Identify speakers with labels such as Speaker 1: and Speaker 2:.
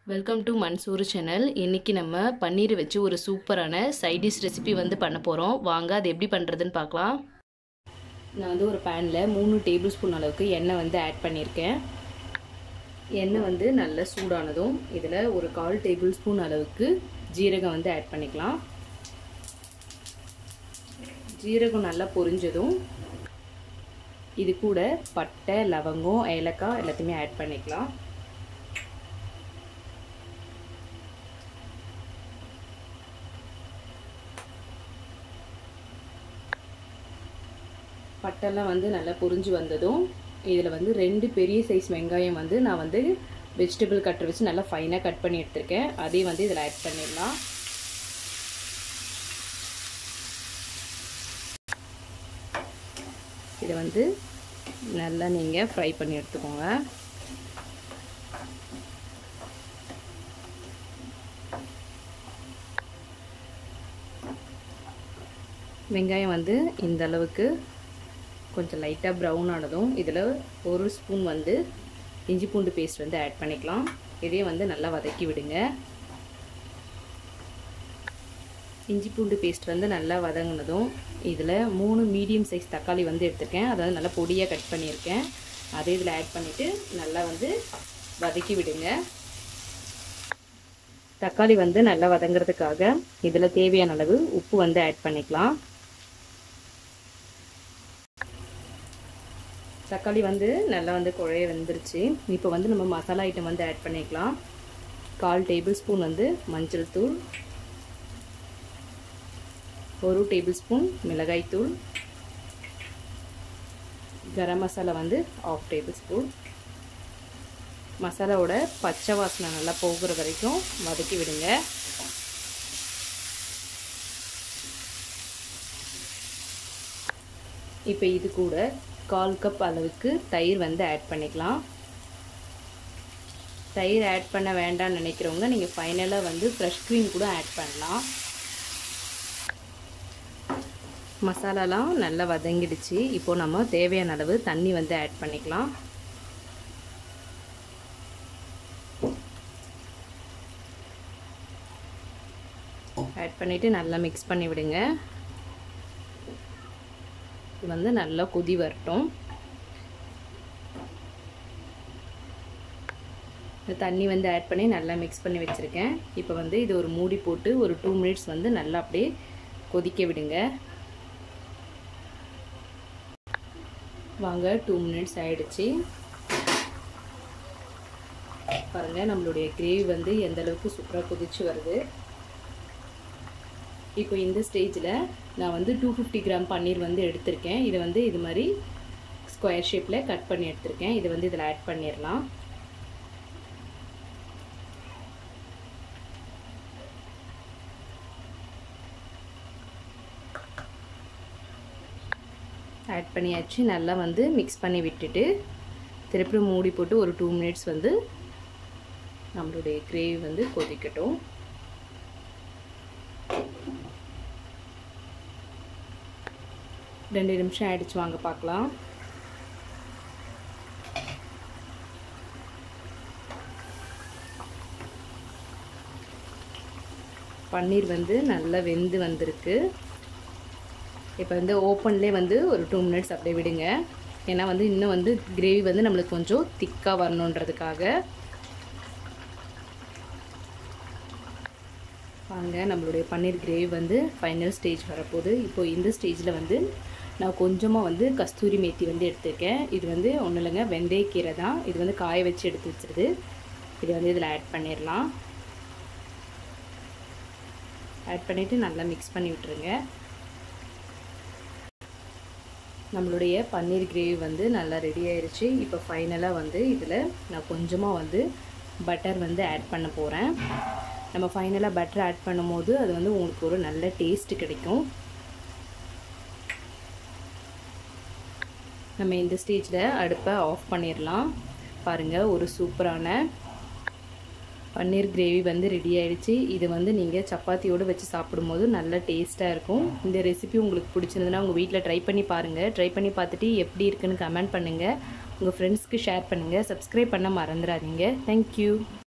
Speaker 1: welcome to Mansoor channel இன்றைக்கி நம்ம பன்னீர் வச்சு ஒரு சூப்பரான சைடிஷ் ரெசிபி வந்து பண்ண போகிறோம் வாங்க அது எப்படி பண்ணுறதுன்னு பார்க்கலாம் நான் வந்து ஒரு பேனில் மூணு டேபிள் ஸ்பூன் அளவுக்கு எண்ணெய் வந்து ஆட் பண்ணியிருக்கேன் எண்ணெய் வந்து நல்லா சூடானதும் இதில் ஒரு கால் டேபிள் ஸ்பூன் அளவுக்கு ஜீரகம் வந்து ஆட் பண்ணிக்கலாம் ஜீரகம் நல்லா பொரிஞ்சதும் இது கூட பட்டை லவங்கம் ஏலக்காய் எல்லாத்தையுமே ஆட் பண்ணிக்கலாம் பட்டெல்லாம் வந்து நல்லா பொரிஞ்சு வந்ததும் இதில் வந்து ரெண்டு பெரிய சைஸ் வெங்காயம் வந்து நான் வந்து வெஜிடபிள் கட்டர் வச்சு நல்லா ஃபைனாக கட் பண்ணி எடுத்திருக்கேன் அதையும் வந்து இதில் ஆட் பண்ணிடலாம் இதை வந்து நல்லா நீங்கள் ஃப்ரை பண்ணி எடுத்துக்கோங்க வெங்காயம் வந்து இந்த அளவுக்கு கொஞ்சம் லைட்டாக ப்ரௌன் ஆனதும் இதில் ஒரு ஸ்பூன் வந்து இஞ்சி பூண்டு பேஸ்ட் வந்து ஆட் பண்ணிக்கலாம் இதையும் வந்து நல்லா வதக்கி விடுங்க இஞ்சி பூண்டு பேஸ்ட் வந்து நல்லா வதங்கினதும் இதில் மூணு மீடியம் சைஸ் தக்காளி வந்து எடுத்திருக்கேன் அதாவது நல்லா பொடியாக கட் பண்ணியிருக்கேன் அதை இதில் ஆட் பண்ணிவிட்டு நல்லா வந்து வதக்கி விடுங்க தக்காளி வந்து நல்லா வதங்கிறதுக்காக இதில் தேவையான அளவு உப்பு வந்து ஆட் பண்ணிக்கலாம் தக்காளி வந்து நல்லா வந்து குழைய வெந்துருச்சு இப்போ வந்து நம்ம மசாலா ஐட்டம் வந்து ஆட் பண்ணிக்கலாம் கால் டேபிள் ஸ்பூன் வந்து மஞ்சள் தூள் ஒரு டேபிள் ஸ்பூன் மிளகாய் தூள் கரம் மசாலா வந்து ஆஃப் டேபிள் ஸ்பூன் மசாலாவோட பச்சை வாசனை நல்லா போகிற வரைக்கும் வதக்கி விடுங்க இப்போ இது கூட கால் கப் அளவுக்கு தயிர் வந்து ஆட் பண்ணிக்கலாம் தயிர் ஆட் பண்ண வேண்டாம்னு நினைக்கிறவங்க நீங்கள் ஃபைனலாக வந்து ஃப்ரெஷ் க்ரீம் கூட ஆட் பண்ணலாம் மசாலாலாம் நல்லா வதங்கிடுச்சு இப்போது நம்ம தேவையான அளவு தண்ணி வந்து ஆட் பண்ணிக்கலாம் ஆட் பண்ணிவிட்டு நல்லா மிக்ஸ் பண்ணி விடுங்க இது வந்து நல்லா கொதி வரட்டும் தண்ணி வந்து ஆட் பண்ணி நல்லா மிக்ஸ் பண்ணி வச்சுருக்கேன் இப்போ வந்து இது ஒரு மூடி போட்டு ஒரு டூ மினிட்ஸ் வந்து நல்லா அப்படியே கொதிக்க விடுங்க வாங்க டூ மினிட்ஸ் ஆயிடுச்சு பாருங்கள் நம்மளுடைய கிரேவி வந்து எந்த அளவுக்கு சூப்பராக கொதிச்சு வருது இப்போ இந்த ஸ்டேஜில் நான் வந்து டூ ஃபிஃப்டி கிராம் பன்னீர் வந்து எடுத்திருக்கேன் இதை வந்து இது மாதிரி ஸ்கொயர் ஷேப்பில் கட் பண்ணி எடுத்திருக்கேன் இதை வந்து இதில் ஆட் பண்ணிடலாம் ஆட் பண்ணியாச்சு நல்லா வந்து மிக்ஸ் பண்ணி விட்டுட்டு திருப்பி மூடி போட்டு ஒரு டூ மினிட்ஸ் வந்து நம்மளுடைய கிரேவி வந்து கொதிக்கட்டும் ரெண்டு நிமிஷம் ஆயிடுச்சு வாங்க பார்க்கலாம் பன்னீர் வந்து நல்லா வெந்து வந்திருக்கு இப்போ வந்து ஓப்பன்லேயே வந்து ஒரு டூ மினிட்ஸ் அப்படியே விடுங்க ஏன்னா வந்து இன்னும் வந்து கிரேவி வந்து நம்மளுக்கு கொஞ்சம் திக்காக வரணுன்றதுக்காக வாங்க நம்மளுடைய பன்னீர் கிரேவி வந்து ஃபைனல் ஸ்டேஜ் வரப்போகுது இப்போ இந்த ஸ்டேஜில் வந்து நான் கொஞ்சமாக வந்து கஸ்தூரி மேத்தி வந்து எடுத்திருக்கேன் இது வந்து ஒன்றும் இல்லைங்க வெந்தயக்கீரை தான் இது வந்து காய வச்சு எடுத்து வச்சுருது இது வந்து இதில் ஆட் பண்ணிடலாம் ஆட் பண்ணிவிட்டு நல்லா மிக்ஸ் பண்ணி விட்டுருங்க நம்மளுடைய பன்னீர் கிரேவி வந்து நல்லா ரெடி ஆயிடுச்சு இப்போ ஃபைனலாக வந்து இதில் நான் கொஞ்சமாக வந்து பட்டர் வந்து ஆட் பண்ண போகிறேன் நம்ம ஃபைனலாக பட்டர் ஆட் பண்ணும்போது அது வந்து உங்களுக்கு ஒரு நல்ல டேஸ்ட் கிடைக்கும் நம்ம இந்த ஸ்டேஜில் அடுப்பை ஆஃப் பண்ணிடலாம் பாருங்கள் ஒரு சூப்பரான பன்னீர் கிரேவி வந்து ரெடி ஆகிடுச்சு இது வந்து நீங்கள் சப்பாத்தியோடு வச்சு சாப்பிடும்போது நல்ல டேஸ்ட்டாக இருக்கும் இந்த ரெசிபி உங்களுக்கு பிடிச்சிருந்ததுன்னா உங்கள் வீட்டில் ட்ரை பண்ணி பாருங்கள் ட்ரை பண்ணி பார்த்துட்டு எப்படி இருக்குன்னு கமெண்ட் பண்ணுங்கள் உங்கள் ஃப்ரெண்ட்ஸ்க்கு ஷேர் பண்ணுங்கள் சப்ஸ்கிரைப் பண்ண மறந்துடாதீங்க தேங்க்யூ